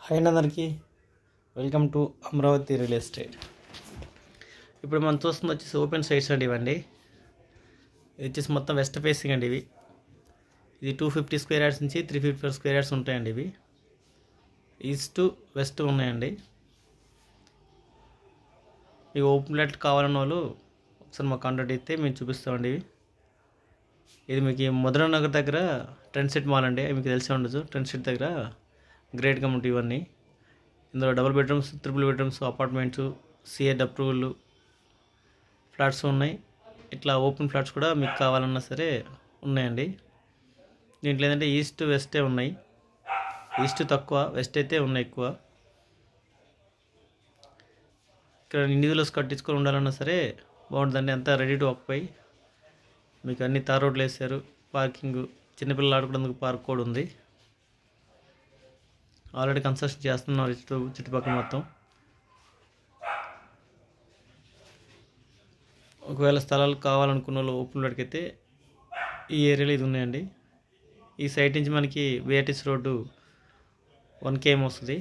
hi అండి అందరికీ welcome to Amaravati real estate ఇప్పుడు మనం చూస్తుంది వచ్చేసి ఓపెన్ సైట్స్ అండి ఇవండి ఇది వచ్చేసి మొత్తం వెస్ట్ ఫేసింగ్ అండి ఇవి ఇది టూ ఫిఫ్టీ స్క్వేర్ యార్డ్స్ నుంచి three fifty four square yards ఉంటాయండి ఇవి ఈస్ట్ వెస్ట్ ఉన్నాయండి మీకు ఓపెన్ ప్లాట్ కావాలన్న వాళ్ళు ఒకసారి మాకు కాంటాక్ట్ అయితే మేము చూపిస్తామండి ఇవి ఇది మీకు ఈ మధురా నగర్ దగ్గర ట్రెండ్ సెట్ మాల్ అండి మీకు తెలిసే ఉండొచ్చు ట్రెండ్ సెట్ దగ్గర గ్రేట్ కమ్యూనిటీ ఇవన్నీ ఇందులో double bedrooms triple bedrooms apartments సిఎడ్ అప్రూవల్ ఫ్లాట్స్ ఉన్నాయి ఇట్లా ఓపెన్ ఫ్లాట్స్ కూడా మీకు కావాలన్నా సరే ఉన్నాయండి దీంట్లో ఏంటంటే ఈస్ట్ వెస్టే ఉన్నాయి ఈస్ట్ తక్కువ వెస్ట్ అయితే ఉన్నాయి ఎక్కువ ఇక్కడ ఇండివిజువల్స్ కట్టించుకొని ఉండాలన్నా సరే బాగుంటుందండి అంతా రెడీ టు ఆక్యుపై మీకు అన్ని తార్ రోడ్లు వేసారు పార్కింగ్ చిన్నపిల్లలు ఆడుకునేందుకు పార్క్ కూడా ఉంది ఆల్రెడీ కన్స్ట్రక్షన్ చేస్తున్నారు చుట్టూ చుట్టుపక్కల మొత్తం ఒకవేళ స్థలాలు కావాలనుకున్న వాళ్ళు ఓపెన్ రోడ్కి అయితే ఈ ఏరియాలో ఇది ఉన్నాయండి ఈ సైట్ నుంచి మనకి విఐటిస్ రోడ్డు వన్ కేఎం వస్తుంది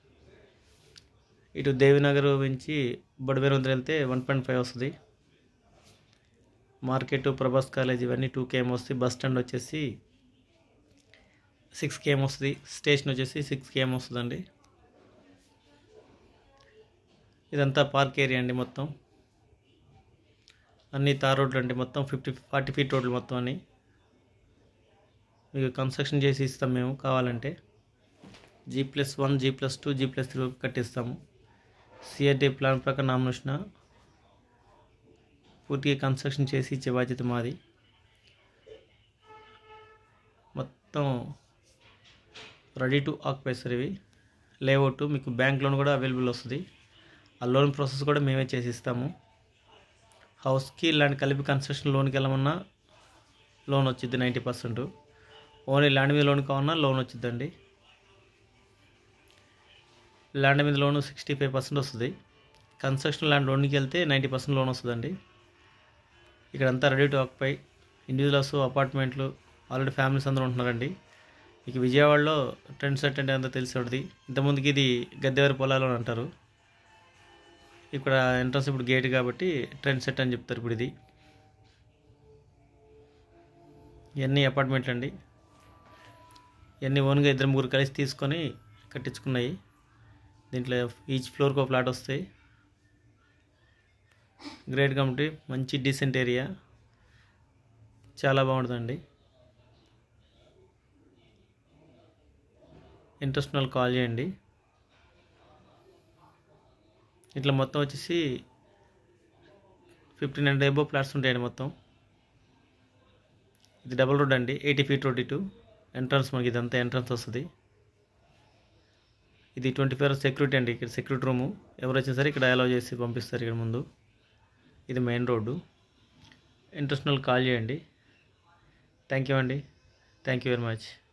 ఇటు దేవినగర్ నుంచి బొడబేరు వందలు వెళ్తే వన్ పాయింట్ ఫైవ్ వస్తుంది మార్కెట్ ప్రభాస్ కాలేజ్ ఇవన్నీ టూ కేఎం వస్తాయి బస్ స్టాండ్ వచ్చేసి సిక్స్ కేఎం వస్తుంది స్టేషన్ వచ్చేసి సిక్స్ కేఎం వస్తుందండి ఇదంతా పార్క్ ఏరియా అండి మొత్తం అన్ని తార్ రోడ్లు అండి మొత్తం ఫిఫ్టీ ఫార్టీ ఫీట్ రోడ్లు మొత్తం అన్ని మీకు కన్స్ట్రక్షన్ చేసి ఇస్తాం మేము కావాలంటే G plus one G plus two G plus three కట్టిస్తాము సిఆర్డీ ప్లాన్ ప్రకారం నామినేషన్ పూర్తిగా కన్స్ట్రక్షన్ చేసి ఇచ్చే బాధ్యత మాది మొత్తం రెడీ టు ఆక్యుపై సార్ ఇవి లేఅవుట్ మీకు బ్యాంక్ లోన్ కూడా అవైలబుల్ వస్తుంది ఆ లోన్ ప్రాసెస్ కూడా మేమే చేసి ఇస్తాము హౌస్కి ఇలాంటి కలిపి కన్స్ట్రక్షన్ లోన్కి వెళ్ళమన్నా లోన్ వచ్చింది నైంటీ పర్సెంట్ ఓన్లీ ల్యాండ్ మీద లోన్ కావాలన్నా లోన్ వచ్చిందండి ల్యాండ్ మీద లోన్ సిక్స్టీ ఫైవ్ పర్సెంట్ వస్తుంది కన్స్ట్రక్షన్ ల్యాండ్ లోన్కి వెళ్తే నైంటీ పర్సెంట్ లోన్ వస్తుందండి ఇక్కడ అంతా రెడీ టు ఆక్యుపై ఇండివిజువల్స్ అపార్ట్మెంట్లు ఆల్రెడీ ఫ్యామిలీస్ అందరూ ఉంటున్నారండి ఇక విజయవాడలో ట్రెండ్ సెట్ అంటే అంతా తెలిసి ఉంటుంది ఇంతకుముందుకి ఇది గద్దెవారి పొలాలు అని అంటారు ఇక్కడ ఎంట్రన్స్ ఇప్పుడు గేట్ కాబట్టి ట్రెండ్ సెట్ అని చెప్తారు ఇప్పుడు ఇది ఇవన్నీ అపార్ట్మెంట్లు అండి ఇవన్నీ ఓన్గా ఇద్దరు ముగ్గురు కలిసి తీసుకొని కట్టించుకున్నాయి దీంట్లో ఈచ్ ఫ్లోర్కి ఒక ఫ్లాట్ వస్తాయి గ్రేట్ కమిటీ మంచి డీసెంట్ ఏరియా చాలా బాగుంటుందండి ఇంట్రెస్ట్ వాళ్ళు కాల్ చేయండి ఇట్లా మొత్తం వచ్చేసి ఫిఫ్టీన్ హండ్రెడ్ ఎబో ఫ్లాట్స్ ఉంటాయండి మొత్తం ఇది డబుల్ రోడ్ అండి ఎయిటీ ఫీట్ రోడ్ ఇటు ఎంట్రన్స్ మనకి ఇదంతా ఎంట్రన్స్ వస్తుంది ఇది ట్వంటీ ఫోర్ సెక్యూరిటీ అండి ఇక్కడ సెక్యూరిటీ రూము ఎవరు వచ్చినా సరే ఇక్కడ అలౌ చేసి పంపిస్తారు ఇక్కడ ముందు ఇది మెయిన్ రోడ్డు ఇంట్రెస్ట్ వాళ్ళు కాల్ చేయండి థ్యాంక్ యూ అండి థ్యాంక్ యూ వెరీ మచ్